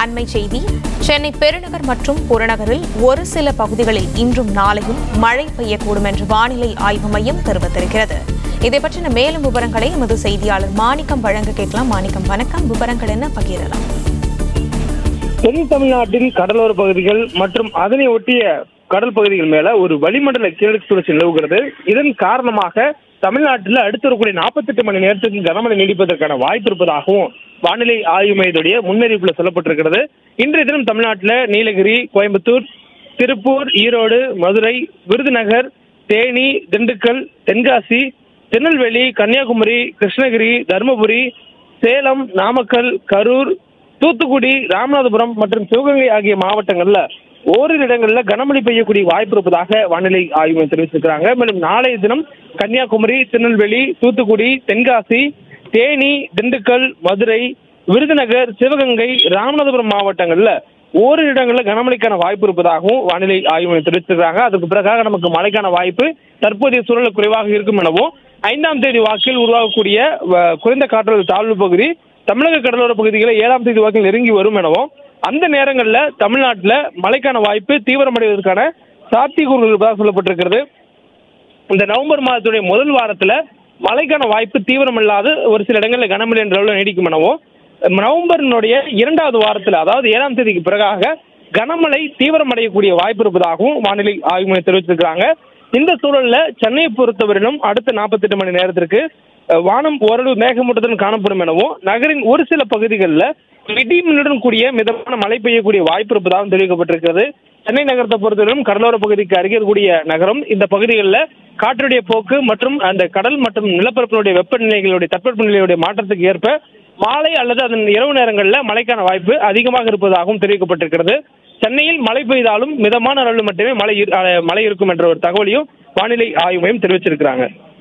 அண்மை செய்தி சென்னை பெருநகர் மற்றும் புறநகரில் ஒரு சில பகுதிகளில் இன்றும் நாளையும் மழை பெய்யக்கூடும் என்று வானிலை ஆய்வு மையம் தெரிவித்திருக்கிறது இதை பற்றின மேலும் விவரங்களை எமது செய்தியாளர் மாணிக்கம் வழங்க கேட்கலாம் மாணிக்கம் வணக்கம் விவரங்கள் என்ன பகிரலாம் தென் தமிழ்நாட்டின் கடலோர பகுதிகள் மற்றும் அதனை ஒட்டிய கடல் பகுதிகள் மேல ஒரு வளிமண்டல கீழடுக்கு சுழற்சி நிலவுகிறது இதன் காரணமாக தமிழ்நாட்டில் அடுத்து வரக்கூடிய நாற்பத்தெட்டு மணி நேரத்துக்கு கனமழை நீடிப்பதற்கான வாய்ப்பு இருப்பதாகவும் வானிலை ஆய்வு மையத்துடைய முன்னறிவிப்புல சொல்லப்பட்டிருக்கிறது இன்றைய தினம் தமிழ்நாட்டில் நீலகிரி கோயம்புத்தூர் திருப்பூர் ஈரோடு மதுரை விருதுநகர் தேனி திண்டுக்கல் தென்காசி திருநெல்வேலி கன்னியாகுமரி கிருஷ்ணகிரி தருமபுரி சேலம் நாமக்கல் கரூர் தூத்துக்குடி ராமநாதபுரம் மற்றும் சிவகங்கை ஆகிய மாவட்டங்கள்ல ஓரிரு இடங்கள்ல கனமழை பெய்யக்கூடிய வாய்ப்பு இருப்பதாக வானிலை ஆய்வு மையம் தெரிவிச்சிருக்கிறாங்க மேலும் நாளைய தினம் கன்னியாகுமரி திருநெல்வேலி தூத்துக்குடி தென்காசி தேனி திண்டுக்கல் மதுரை விருதுநகர் சிவகங்கை ராமநாதபுரம் மாவட்டங்கள்ல ஓரிரு இடங்கள்ல கனமழைக்கான வாய்ப்பு இருப்பதாகவும் வானிலை ஆய்வு மையம் தெரிவிச்சிருக்காங்க அதுக்கு பிறகாக நமக்கு மழைக்கான வாய்ப்பு தற்போதைய சூழல் குறைவாக இருக்கும் எனவும் ஐந்தாம் தேதி வாக்கில் உருவாகக்கூடிய வ- குறைந்த காற்றழுத்த தாழ்வு பகுதி தமிழக கடலோர பகுதிகளில் ஏழாம் தேதி வாக்கில் நெருங்கி வரும் எனவும் அந்த நேரங்களில் தமிழ்நாட்டில் மழைக்கான வாய்ப்பு தீவிரமடைவதற்கான சாத்தியக்கூறுகள் இருப்பதாக சொல்லப்பட்டிருக்கிறது இந்த நவம்பர் மாதத்துடைய முதல் வாரத்துல மழைக்கான வாய்ப்பு தீவிரமில்லாது ஒரு சில இடங்களில் கனமழை என்ற அளவில் நீடிக்கும் எனவும் நவம்பரினுடைய இரண்டாவது வாரத்தில் அதாவது ஏழாம் தேதிக்கு பிறகாக கனமழை தீவிரமடையக்கூடிய வாய்ப்பு இருப்பதாகவும் வானிலை ஆய்வு மையம் தெரிவித்திருக்கிறாங்க இந்த சூழல்ல சென்னையை பொறுத்தவரையிலும் அடுத்த 48 மணி நேரத்திற்கு அஹ், வானம் ஓரளவு மேகமூட்டத்துடன் காணப்படும் எனவும் நகரின் ஒரு சில பகுதிகளில் இடி மின்னுடன் கூடிய மிதமான மழை பெய்யக்கூடிய வாய்ப்பு இருப்பதாகவும் தெரிவிக்கப்பட்டிருக்கிறது சென்னை நகரத்தை பொறுத்தவரையிலும் கடலோர பகுதிக்கு அருகே இருக்கக்கூடிய நகரம் இந்த பகுதிகளில் காற்றுடைய போக்கு மற்றும் அந்த கடல் மற்றும் நிலப்பரப்பினுடைய வெப்பநிலைகளுடைய தட்பவெப்ப நிலையுடைய மாற்றத்துக்கு ஏற்ப மாலை அல்லது அதன் இரவு நேரங்களில் மழைக்கான வாய்ப்பு அதிகமாக இருப்பதாகவும் தெரிவிக்கப்பட்டிருக்கிறது சென்னையில் மழை பெய்தாலும் மிதமான அளவில் மட்டுமே மழை இரு- அஹ், மழை இருக்கும் என்ற ஒரு தகவலையும் வானிலை ஆய்வு மையம் தெரிவிச்சிருக்கிறாங்க